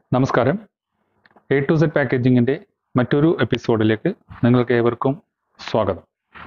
നമസ്കാരം A to Z പാക്കേജിങ്ങിൻ്റെ മറ്റൊരു എപ്പിസോഡിലേക്ക് നിങ്ങൾക്ക് ഏവർക്കും സ്വാഗതം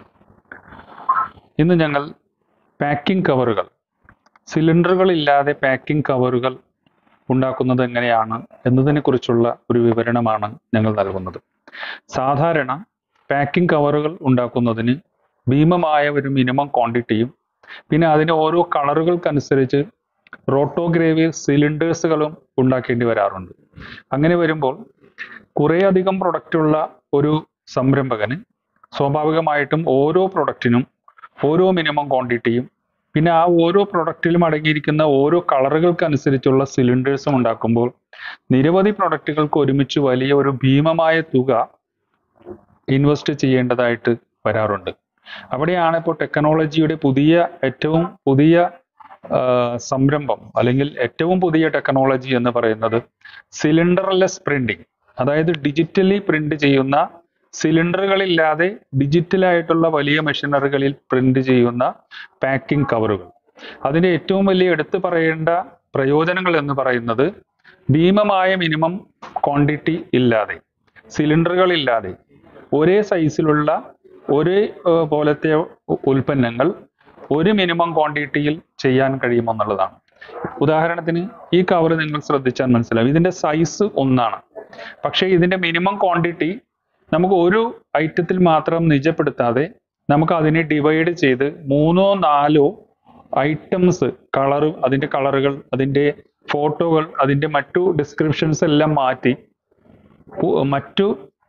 ഇന്ന് ഞങ്ങൾ പാക്കിംഗ് കവറുകൾ സിലിണ്ടറുകളില്ലാതെ പാക്കിംഗ് കവറുകൾ ഉണ്ടാക്കുന്നത് എങ്ങനെയാണ് എന്നതിനെക്കുറിച്ചുള്ള ഒരു വിവരണമാണ് ഞങ്ങൾ നൽകുന്നത് സാധാരണ പാക്കിംഗ് കവറുകൾ ഉണ്ടാക്കുന്നതിന് ഭീമമായ ഒരു മിനിമം ക്വാണ്ടിറ്റിയും പിന്നെ അതിന് ഓരോ കളറുകൾക്കനുസരിച്ച് റോട്ടോഗ്രേവി സിലിണ്ടേഴ്സുകളും ഉണ്ടാക്കേണ്ടി വരാറുണ്ട് അങ്ങനെ വരുമ്പോൾ കുറേയധികം പ്രൊഡക്റ്റ് ഉള്ള ഒരു സംരംഭകന് സ്വാഭാവികമായിട്ടും ഓരോ പ്രൊഡക്റ്റിനും ഓരോ മിനിമം ക്വാണ്ടിറ്റിയും പിന്നെ ആ ഓരോ പ്രൊഡക്റ്റിലും അടങ്ങിയിരിക്കുന്ന ഓരോ കളറുകൾക്കനുസരിച്ചുള്ള സിലിണ്ടേഴ്സും ഉണ്ടാക്കുമ്പോൾ നിരവധി പ്രൊഡക്റ്റുകൾക്ക് ഒരുമിച്ച് വലിയ ഒരു ഭീമമായ തുക ഇൻവെസ്റ്റ് ചെയ്യേണ്ടതായിട്ട് വരാറുണ്ട് അവിടെയാണ് ഇപ്പോൾ ടെക്നോളജിയുടെ പുതിയ ഏറ്റവും പുതിയ ആ, സംരംഭം അല്ലെങ്കിൽ ഏറ്റവും പുതിയ ടെക്നോളജി എന്ന് പറയുന്നത് സിലിണ്ടർലെസ് പ്രിന്റിംഗ് അതായത് ഡിജിറ്റലി പ്രിന്റ് ചെയ്യുന്ന സിലിണ്ടറുകളില്ലാതെ ഡിജിറ്റലായിട്ടുള്ള വലിയ മെഷീനറികളിൽ പ്രിന്റ് ചെയ്യുന്ന പാക്കിംഗ് കവറുകൾ അതിന്റെ ഏറ്റവും വലിയ എടുത്തു പറയേണ്ട പ്രയോജനങ്ങൾ എന്ന് പറയുന്നത് ഭീമമായ മിനിമം ക്വാണ്ടിറ്റി ഇല്ലാതെ സിലിണ്ടറുകളില്ലാതെ ഒരേ സൈസിലുള്ള ഒരേ ഏർ, പോലത്തെ ഉ- ഉൽപ്പന്നങ്ങൾ ഒരു മിനിമം ക്വാണ്ടിറ്റിയിൽ ചെയ്യാൻ കഴിയുമെന്നുള്ളതാണ് ഉദാഹരണത്തിന് ഈ കവർ നിങ്ങൾ ശ്രദ്ധിച്ചാൽ മനസ്സിലാവും ഇതിന്റെ സൈസ് ഒന്നാണ് പക്ഷേ ഇതിന്റെ മിനിമം ക്വാണ്ടിറ്റി നമുക്ക് ഒരു ഐറ്റത്തിൽ മാത്രം നിജപ്പെടുത്താതെ നമുക്ക് അതിനെ ഡിവൈഡ് ചെയ്ത് മൂന്നോ നാലോ ഐറ്റംസ് കളർ അതിന്റെ കളറുകൾ അതിന്റെ ഫോട്ടോകൾ അതിന്റെ മറ്റു ഡിസ്ക്രിപ്ഷൻസ് എല്ലാം മാറ്റി പു- മറ്റു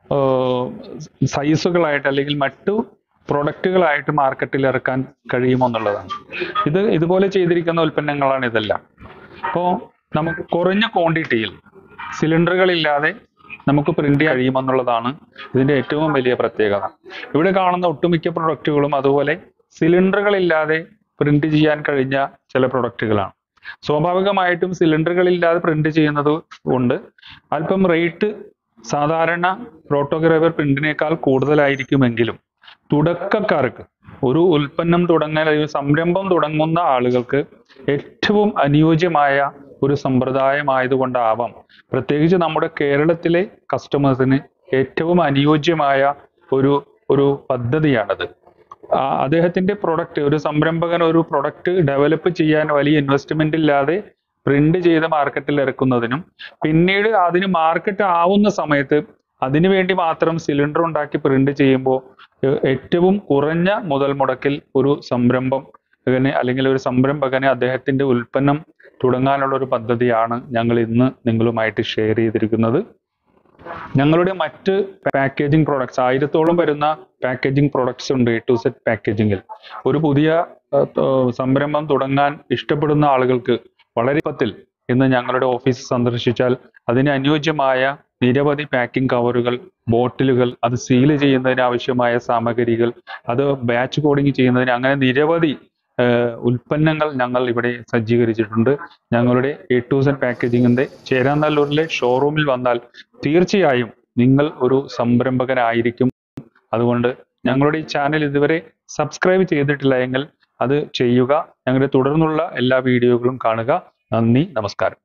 സൈസുകളായിട്ട് അല്ലെങ്കിൽ മറ്റു പ്രൊഡക്റ്റുകളായിട്ട് മാർക്കറ്റിൽ ഇറക്കാൻ കഴിയുമെന്നുള്ളതാണ് ഇത് ഇതുപോലെ ചെയ്തിരിക്കുന്ന ഉൽപ്പന്നങ്ങളാണ് ഇതെല്ലാം അപ്പോൾ നമുക്ക് കുറഞ്ഞ ക്വാണ്ടിറ്റിയിൽ സിലിണ്ടറുകളില്ലാതെ നമുക്ക് പ്രിന്റ് ചെയ്യാൻ കഴിയുമെന്നുള്ളതാണ് ഇതിന്റെ ഏറ്റവും വലിയ പ്രത്യേകത ഇവിടെ കാണുന്ന ഒട്ടുമിക്ക പ്രൊഡക്റ്റുകളും അതുപോലെ സിലിണ്ടറുകളില്ലാതെ പ്രിന്റ് ചെയ്യാൻ കഴിഞ്ഞ ചില പ്രൊഡക്റ്റുകളാണ് സ്വാഭാവികമായിട്ടും സിലിണ്ടറുകളില്ലാതെ പ്രിന്റ് ചെയ്യുന്നത് കൊണ്ട് അല്പം റേറ്റ് സാധാരണ ഫോട്ടോഗ്രാഫർ പ്രിന്റിനേക്കാൾ കൂടുതലായിരിക്കുമെങ്കിലും തുടക്കക്കാർക്ക് ഒരു ഉൽപ്പന്നം തുടങ്ങാൻ അല്ലെങ്കിൽ സംരംഭം തുടങ്ങുന്ന ആളുകൾക്ക് ഏറ്റവും അനുയോജ്യമായ ഒരു സമ്പ്രദായമായതുകൊണ്ടാവാം പ്രത്യേകിച്ച് നമ്മുടെ കേരളത്തിലെ കസ്റ്റമേഴ്സിന് ഏറ്റവും അനുയോജ്യമായ ഒരു ഒരു പദ്ധതിയാണത് ആ, അദ്ദേഹത്തിന്റെ പ്രൊഡക്റ്റ് ഒരു സംരംഭകൻ ഒരു പ്രൊഡക്റ്റ് ഡെവലപ്പ് ചെയ്യാൻ വലിയ ഇൻവെസ്റ്റ്മെന്റ് ഇല്ലാതെ പ്രിന്റ് ചെയ്ത് മാർക്കറ്റിൽ ഇറക്കുന്നതിനും പിന്നീട് അതിന് മാർക്കറ്റ് ആവുന്ന സമയത്ത് അതിനു വേണ്ടി മാത്രം സിലിണ്ടർ ഉണ്ടാക്കി പ്രിന്റ് ചെയ്യുമ്പോൾ ഏർ ഏറ്റവും കുറഞ്ഞ മുതൽ മുടക്കിൽ ഒരു സംരംഭം നെ അല്ലെങ്കിൽ ഒരു സംരംഭകനെ അദ്ദേഹത്തിന്റെ ഉൽപ്പന്നം തുടങ്ങാനുള്ള ഒരു പദ്ധതിയാണ് ഞങ്ങൾ ഇന്ന് നിങ്ങളുമായിട്ട് ഷെയർ ചെയ്തിരിക്കുന്നത് ഞങ്ങളുടെ മറ്റ് പാക്കേജിംഗ് പ്രോഡക്ട്സ് ആയിരത്തോളം വരുന്ന പാക്കേജിംഗ് പ്രോഡക്ട്സ് ഉണ്ട് എ ടു സെറ്റ് പാക്കേജിംഗിൽ ഒരു പുതിയ ഏർ, ഏർ, സംരംഭം തുടങ്ങാൻ ഇഷ്ടപ്പെടുന്ന ആളുകൾക്ക് വളരെ എളുപ്പത്തിൽ ഇന്ന് ഞങ്ങളുടെ ഓഫീസ് സന്ദർശിച്ചാൽ അതിന് അനുയോജ്യമായ നിരവധി പാക്കിംഗ് കവറുകൾ ബോട്ടിലുകൾ അത് സീല് ചെയ്യുന്നതിന് ആവശ്യമായ സാമഗ്രികൾ അത് ബാച്ച് കോഡിംഗ് ചെയ്യുന്നതിന് അങ്ങനെ നിരവധി ഏർ, ഉൽപ്പന്നങ്ങൾ ഞങ്ങൾ ഇവിടെ സജ്ജീകരിച്ചിട്ടുണ്ട് ഞങ്ങളുടെ എ ടു സെഡ് പാക്കേജിങ്ങിന്റെ ചേരാനല്ലൂരിലെ ഷോറൂമിൽ വന്നാൽ തീർച്ചയായും നിങ്ങൾ ഒരു സംരംഭകനായിരിക്കും അതുകൊണ്ട് ഞങ്ങളുടെ ഈ ചാനൽ ഇതുവരെ സബ്സ്ക്രൈബ് ചെയ്തിട്ടില്ല എങ്കിൽ അത് ചെയ്യുക ഞങ്ങളുടെ തുടർന്നുള്ള എല്ലാ വീഡിയോകളും കാണുക നന്ദി നമസ്കാരം